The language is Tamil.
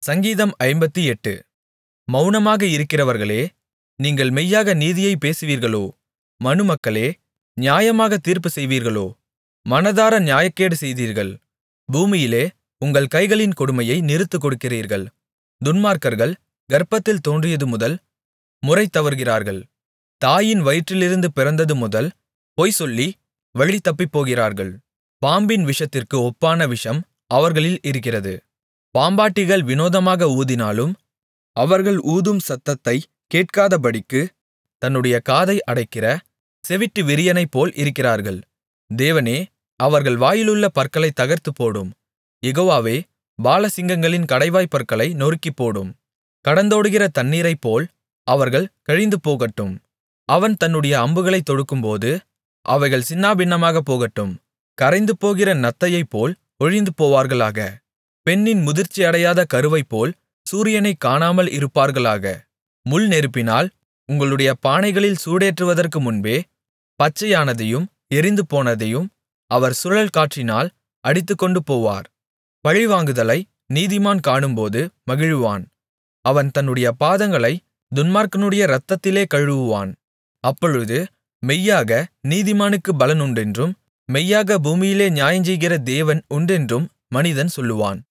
சங்கீதம் ஐம்பத்தெட்டு மவுனமாக இருக்கிறவர்களே நீங்கள் மெய்யாக நீதியைப் பேசுவீர்களோ மனுமக்களே நியாயமாகத் தீர்ப்பு செய்வீர்களோ மனதார நியாயக்கேடு செய்தீர்கள் பூமியிலே உங்கள் கைகளின் கொடுமையை நிறுத்துக் கொடுக்கிறீர்கள் துன்மார்க்கர்கள் கர்ப்பத்தில் தோன்றியதுமுதல் முறை தவறுகிறார்கள் தாயின் வயிற்றிலிருந்து பிறந்ததுமுதல் பொய்சொல்லி வழி தப்பிப்போகிறார்கள் பாம்பின் விஷத்திற்கு ஒப்பான விஷம் அவர்களில் இருக்கிறது பாம்பாட்டிகள் வினோதமாக ஊதினாலும் அவர்கள் ஊதும் சத்தத்தைக் கேட்காதபடிக்கு தன்னுடைய காதை அடைக்கிற செவிட்டு விரியனைப்போல் இருக்கிறார்கள் தேவனே அவர்கள் வாயிலுள்ள பற்களைத் தகர்த்துப்போடும் யெகோவாவே பாலசிங்கங்களின் கடைவாய்ப்பற்களை நொறுக்கிப்போடும் கடந்தோடுகிற தண்ணீரைப்போல் அவர்கள் கழிந்துபோகட்டும் அவன் தன்னுடைய அம்புகளைத் தொடுக்கும்போது அவைகள் சின்னாபின்னமாகப் போகட்டும் கரைந்துபோகிற நத்தையைப்போல் ஒழிந்துபோவார்களாக பெண்ணின் முதிர்ச்சியடையாத கருவைப்போல் சூரியனைக் காணாமல் இருப்பார்களாக முள் நெருப்பினால் உங்களுடைய பானைகளில் சூடேற்றுவதற்கு முன்பே பச்சையானதையும் எரிந்துபோனதையும் அவர் சுழல் காற்றினால் அடித்துக்கொண்டு போவார் பழிவாங்குதலை நீதிமான் காணும்போது மகிழுவான் அவன் தன்னுடைய பாதங்களைத் துன்மார்க்கனுடைய இரத்தத்திலே கழுவுவான் அப்பொழுது மெய்யாக நீதிமானுக்கு பலன் உண்டென்றும் மெய்யாக பூமியிலே நியாயஞ்செய்கிற தேவன் உண்டென்றும் மனிதன் சொல்லுவான்